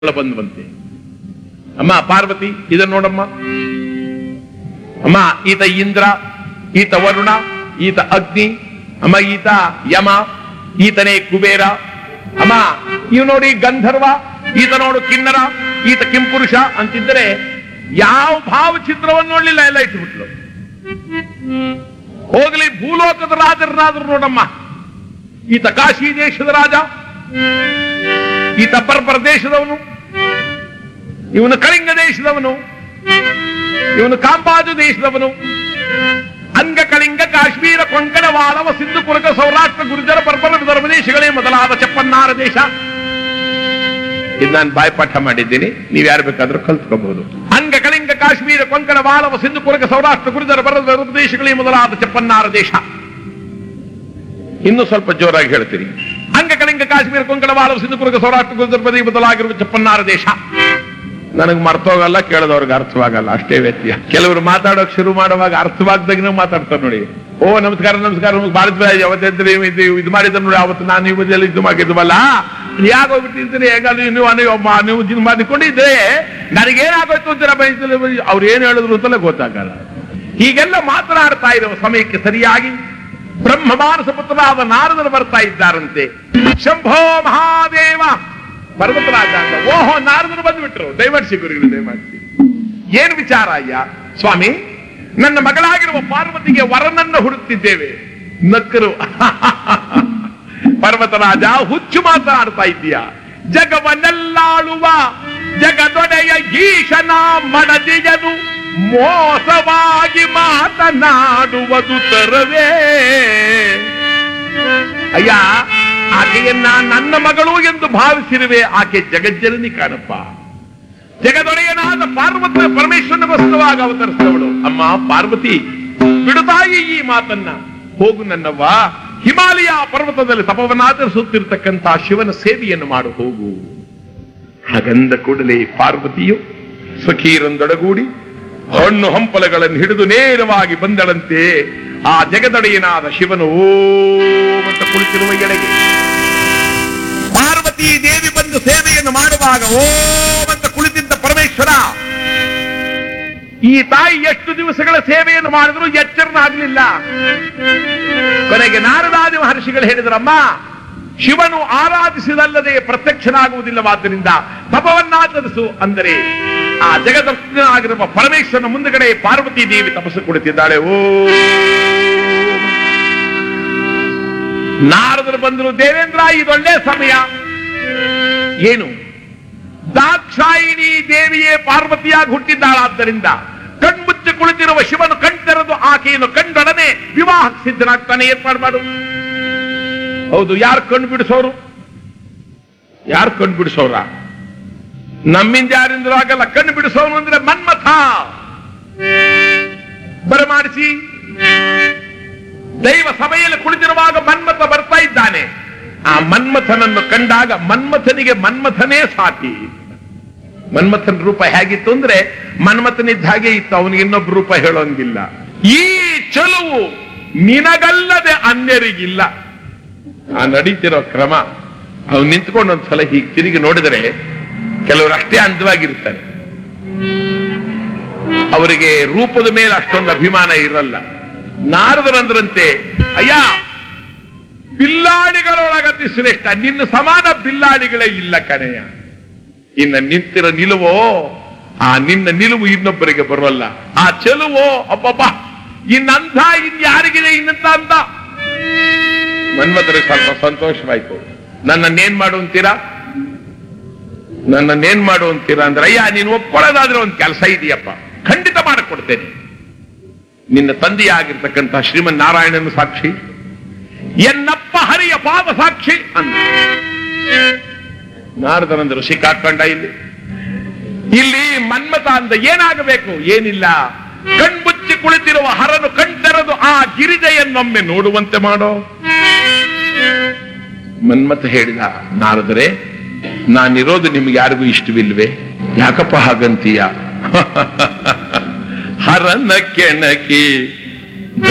ಬಂದ್ವಂತೆ ಅಮ್ಮ ಪಾರ್ವತಿ ಇದನ್ನ ನೋಡಮ್ಮ ಅಮ್ಮ ಈತ ಇಂದ್ರ ಈತ ವರುಣ ಈತ ಅಗ್ನಿ ಅಮ್ಮ ಈತ ಯಮ ಈತನೇ ಕುಬೇರ ಅಮ್ಮ ಇವ್ ನೋಡಿ ಗಂಧರ್ವ ಈತ ನೋಡು ಕಿನ್ನರ ಈತ ಕಿಂಪುರುಷ ಅಂತಿದ್ರೆ ಯಾವ ಭಾವಚಿತ್ರವನ್ನು ನೋಡ್ಲಿಲ್ಲ ಎಲ್ಲ ಇಟ್ಬಿಟ್ಲು ಹೋಗ್ಲಿ ಭೂಲೋಕದ ರಾಜರನ್ನಾದ್ರೂ ನೋಡಮ್ಮ ಈತ ಕಾಶಿ ದೇಶದ ರಾಜ ಈತ ಪರ್ಪರ ದೇಶದವನು ಇವನು ಕಳಿಂಗ ದೇಶದವನು ಇವನು ಕಾಂಬಾಜು ದೇಶದವನು ಅಂಗ ಕಳಿಂಗ ಕಾಶ್ಮೀರ ಕೊಂಕಣ ವಾಳವ ಸಿಂಧು ಕುರುಗ ಸೌರಾಷ್ಟ್ರ ಗುರುಜರ ಪರ್ಬರ ವಿದರ್ಭ ದೇಶಗಳೇ ಮೊದಲಾದ ಚಪ್ಪನ್ನಾರ ದೇಶ ಇದು ನಾನು ಬಾಯ್ಪಾಠ ಮಾಡಿದ್ದೀನಿ ನೀವು ಯಾರು ಬೇಕಾದ್ರೂ ಕಲ್ತ್ಕೋಬಹುದು ಅಂಗ ಕಳಿಂಗ ಕಾಶ್ಮೀರ ಕೊಂಕಣ ವಾಳವ ಸಿಂಧು ಕುರುಗ ಸೌರಾಷ್ಟ್ರ ಗುರುಜರ ಪರ್ವತ ವಿದರ್ಭ ದೇಶಗಳೇ ಮೊದಲಾದ ಚಪ್ಪನ್ನಾರ ದೇಶ ಇನ್ನು ಸ್ವಲ್ಪ ಜೋರಾಗಿ ಹೇಳ್ತೀನಿ ಅಂಗ ಕಳಿಂಗ ಕಾಶ್ಮೀರ ಕೊಂಕಣ ವಾಳವ ಸಿಂಧು ಕುರುಗ ಸೌರಾಷ್ಟ್ರ ಗುರುಜರ ಪದವಿ ಬದಲಾಗಿರುವ ಚಪ್ಪನ್ನಾರ ದೇಶ ನನಗೆ ಮರ್ತೋಗಲ್ಲ ಕೇಳದವ್ರಿಗೆ ಅರ್ಥವಾಗಲ್ಲ ಅಷ್ಟೇ ವ್ಯತ್ಯ ಕೆಲವರು ಮಾತಾಡೋಕ್ ಶುರು ಮಾಡುವಾಗ ಅರ್ಥವಾಗ್ದಾಗ ಮಾತಾಡ್ತಾರೆ ನೋಡಿ ಓ ನಮಸ್ಕಾರ ನಮಸ್ಕಾರ ನಮ್ಗೆ ಭಾರತ ಯಾವತ್ತಿದ್ರೆ ಇದು ಇದು ಮಾಡಿದ್ರೆ ನೋಡಿ ಅವತ್ತು ನಾನು ಇವತ್ತೆಲ್ಲ ಇದು ಮಾಡಿದ್ವಲ್ಲ ಯಾಗೋಗ್ಬಿಟ್ಟಿರ್ತೀನಿ ಹೇಗಾದ್ರು ನೀವು ನೀವು ಒಬ್ಬ ನೀವು ಇದು ಮಾಡಿಕೊಂಡಿದ್ರೆ ನನಗೇನಾಗೋಯ್ತು ಅಂತೀರ ಬಯಸಿದ್ರೆ ಅವ್ರು ಏನ್ ಹೇಳಿದ್ರು ಅಂತಲೇ ಗೊತ್ತಾಗಲ್ಲ ಹೀಗೆಲ್ಲ ಮಾತನಾಡ್ತಾ ಇರುವ ಸಮಯಕ್ಕೆ ಸರಿಯಾಗಿ ಬ್ರಹ್ಮ ಮಾನಸ ಪುತ್ರರಾದ ನಾರದರು ಬರ್ತಾ ಇದ್ದಾರಂತೆ ಶಂಭೋ ಮಹಾದೇವ ಪರ್ವತರಾಜ ಅಂತ ಓಹೋ ನಾರದರು ಬಂದ್ಬಿಟ್ರು ದಯಮಾಡಿಸಿ ಗುರುಗಳು ದಯಮಾಡಿಸಿ ಏನ್ ವಿಚಾರ ಅಯ್ಯ ಸ್ವಾಮಿ ನನ್ನ ಮಗಳಾಗಿರುವ ಪಾರ್ವತಿಗೆ ವರನನ್ನ ಹುಡುಕ್ತಿದ್ದೇವೆ ನಕ್ಕರು ಪರ್ವತರಾಜ ಹುಚ್ಚು ಮಾತನಾಡ್ತಾ ಇದ್ದೀಯ ಜಗವನ್ನೆಲ್ಲಾಳುವ ಜಗದೊಡೆಯ ಈಶನ ಮಡದಿಯನು ಮೋಸವಾಗಿ ಮಾತನಾಡುವುದು ತರವೇ ಅಯ್ಯ ಆಕೆಯನ್ನ ನನ್ನ ಮಗಳು ಎಂದು ಭಾವಿಸಿರುವೆ ಆಕೆ ಜಗಜ್ಜನನಿ ಕಾಣಪ್ಪ ಜಗದೊಡೆಯನಾದ ಪಾರ್ವತ ಪರಮೇಶ್ವರನಿಗೋಸ್ಕರವಾಗ ಅವತರಿಸಿದವಳು ಅಮ್ಮ ಪಾರ್ವತಿ ಬಿಡುತ್ತಾಯಿ ಈ ಮಾತನ್ನ ಹೋಗು ನನ್ನವ್ವ ಹಿಮಾಲಯ ಪರ್ವತದಲ್ಲಿ ತಪವನ್ನಾಚರಿಸುತ್ತಿರ್ತಕ್ಕಂಥ ಶಿವನ ಸೇವೆಯನ್ನು ಮಾಡು ಹೋಗು ಹಾಗಂದ ಕೂಡಲೇ ಪಾರ್ವತಿಯು ಸ್ವಕೀರೊಂದೊಡಗೂಡಿ ಹಣ್ಣು ಹಂಪಲಗಳನ್ನು ಹಿಡಿದು ನೇರವಾಗಿ ಬಂದಳಂತೆ ಆ ಜಗದೊಡೆಯನಾದ ಶಿವನು ಓಂ ಅಂತ ಕುಳಿತಿರುವ ಎಡೆಗೆ ಪಾರ್ವತಿ ದೇವಿ ಬಂದು ಸೇವೆಯನ್ನು ಮಾಡುವಾಗ ಓಂ ಅಂತ ಕುಳಿತಿದ್ದ ಪರಮೇಶ್ವರ ಈ ತಾಯಿ ಎಷ್ಟು ದಿವಸಗಳ ಸೇವೆಯನ್ನು ಮಾಡಿದ್ರು ಎಚ್ಚರನಾಗಲಿಲ್ಲ ಕೊನೆಗೆ ನಾರದಾದಿ ಮಹರ್ಷಿಗಳು ಹೇಳಿದ್ರಮ್ಮ ಶಿವನು ಆರಾಧಿಸಿದಲ್ಲದೆ ಪ್ರತ್ಯಕ್ಷನಾಗುವುದಿಲ್ಲವಾದ್ದರಿಂದ ತಪವನ್ನಾಚರಿಸು ಅಂದರೆ ಆ ಜಗದರ್ಶನಾಗಿರುವ ಪರಮೇಶ್ವರನ ಮುಂದುಗಡೆ ಪಾರ್ವತಿ ದೇವಿ ತಪಸ್ಸು ಕುಳಿತಿದ್ದಾಳೆ ಓ ನಾರದರು ಬಂದರು ದೇವೇಂದ್ರ ಇದೊಳ್ಳೆ ಸಮಯ ಏನು ದಾಕ್ಷಾಯಿಣಿ ದೇವಿಯೇ ಪಾರ್ವತಿಯಾಗಿ ಹುಟ್ಟಿದ್ದಾಳಾದ್ದರಿಂದ ಕಣ್ಮುಚ್ಚಿ ಕುಳಿತಿರುವ ಶಿವನು ಕಣ್ತೆರೆದು ಆಕೆಯನ್ನು ಕಂಡೊಡನೆ ವಿವಾಹ ಸಿದ್ಧನಾಗ್ತಾನೆ ಏರ್ಪಾಡು ಮಾಡು ಹೌದು ಯಾರು ಕಣ್ಣು ಬಿಡಿಸೋರು ಯಾರು ಕಣ್ಣು ಬಿಡಿಸೋರ ನಮ್ಮಿಂದ ಯಾರಿಂದಲೂ ಆಗಲ್ಲ ಕಣ್ಣು ಬಿಡಿಸೋನು ಅಂದ್ರೆ ಮನ್ಮಥ ಬರಮಾಡಿಸಿ ದೈವ ಸಭೆಯಲ್ಲಿ ಕುಳಿತಿರುವಾಗ ಮನ್ಮಥ ಬರ್ತಾ ಇದ್ದಾನೆ ಆ ಮನ್ಮಥನನ್ನು ಕಂಡಾಗ ಮನ್ಮಥನಿಗೆ ಮನ್ಮಥನೇ ಸಾಟಿ ಮನ್ಮಥನ ರೂಪ ಹೇಗಿತ್ತು ಅಂದ್ರೆ ಮನ್ಮಥನಿದ್ದ ಹಾಗೆ ಇತ್ತು ಅವನಿಗೆ ಇನ್ನೊಬ್ಬ ರೂಪ ಹೇಳೋಂಗಿಲ್ಲ ಈ ಚಲುವು ನಿನಗಲ್ಲದೆ ಅನ್ಯರಿಗಿಲ್ಲ ಆ ನಡೀತಿರೋ ಕ್ರಮ ಅವ್ನು ನಿಂತ್ಕೊಂಡು ಒಂದ್ಸಲ ಹೀಗೆ ತಿರುಗಿ ನೋಡಿದರೆ ಕೆಲವರು ಅಷ್ಟೇ ಅಂದವಾಗಿರ್ತಾರೆ ಅವರಿಗೆ ರೂಪದ ಮೇಲೆ ಅಷ್ಟೊಂದು ಅಭಿಮಾನ ಇರಲ್ಲ ನಾರದರಂದ್ರಂತೆ ಅಯ್ಯ ಬಿಲ್ಲಾಡಿಗಳೊಳಗತಿ ಶ್ರೇಷ್ಠ ನಿನ್ನ ಸಮಾನ ಬಿಲ್ಲಾಡಿಗಳೇ ಇಲ್ಲ ಕಣೆಯ ಇನ್ನ ನಿಂತಿರೋ ನಿಲುವೋ ಆ ನಿನ್ನ ನಿಲುವು ಇನ್ನೊಬ್ಬರಿಗೆ ಬರೋಲ್ಲ ಆ ಚೆಲುವೋ ಅಬ್ಬಬ್ಬ ಇನ್ನಂಥ ಇನ್ಯಾರಿಗಿದೆ ಇನ್ನಂತ ಅಂತ ಮನ್ಮಥರಿಗೆ ಸ್ವಲ್ಪ ಸಂತೋಷವಾಯ್ತು ನನ್ನನ್ನೇನ್ ಮಾಡು ಅಂತೀರಾ ನನ್ನನ್ನೇನ್ ಮಾಡು ಅಂತೀರಾ ಅಂದ್ರೆ ಅಯ್ಯ ನೀನು ಒಪ್ಕೊಳ್ಳೋದಾದ್ರೆ ಒಂದು ಕೆಲಸ ಇದೆಯಪ್ಪ ಖಂಡಿತ ಮಾಡಿಕೊಡ್ತೇನೆ ನಿನ್ನ ತಂದೆಯಾಗಿರ್ತಕ್ಕಂಥ ಶ್ರೀಮನ್ ನಾರಾಯಣನ ಸಾಕ್ಷಿ ಎನ್ನಪ್ಪ ಹರಿಯ ಪಾದ ಸಾಕ್ಷಿ ಅಂತ ನಾರದರಂದ್ರು ಸಿಕ್ಕಾಕೊಂಡ ಇಲ್ಲಿ ಇಲ್ಲಿ ಮನ್ಮತ ಅಂದ ಏನಾಗಬೇಕು ಏನಿಲ್ಲ ಕಣ್ಮುಚ್ಚಿ ಕುಳಿತಿರುವ ಹರನು ಕಣ್ತೆರೆದು ಆ ಗಿರಿಜೆಯನ್ನೊಮ್ಮೆ ನೋಡುವಂತೆ ಮಾಡೋ ಮನ್ಮಥ ಹೇಳಿದ ನಾರದರೆ ನಾನಿರೋದು ನಿಮ್ಗೆ ಯಾರಿಗೂ ಇಷ್ಟವಿಲ್ವೇ ಯಾಕಪ್ಪ ಹಾಗಂತೀಯ ಹರನ ಕೆಣಕಿ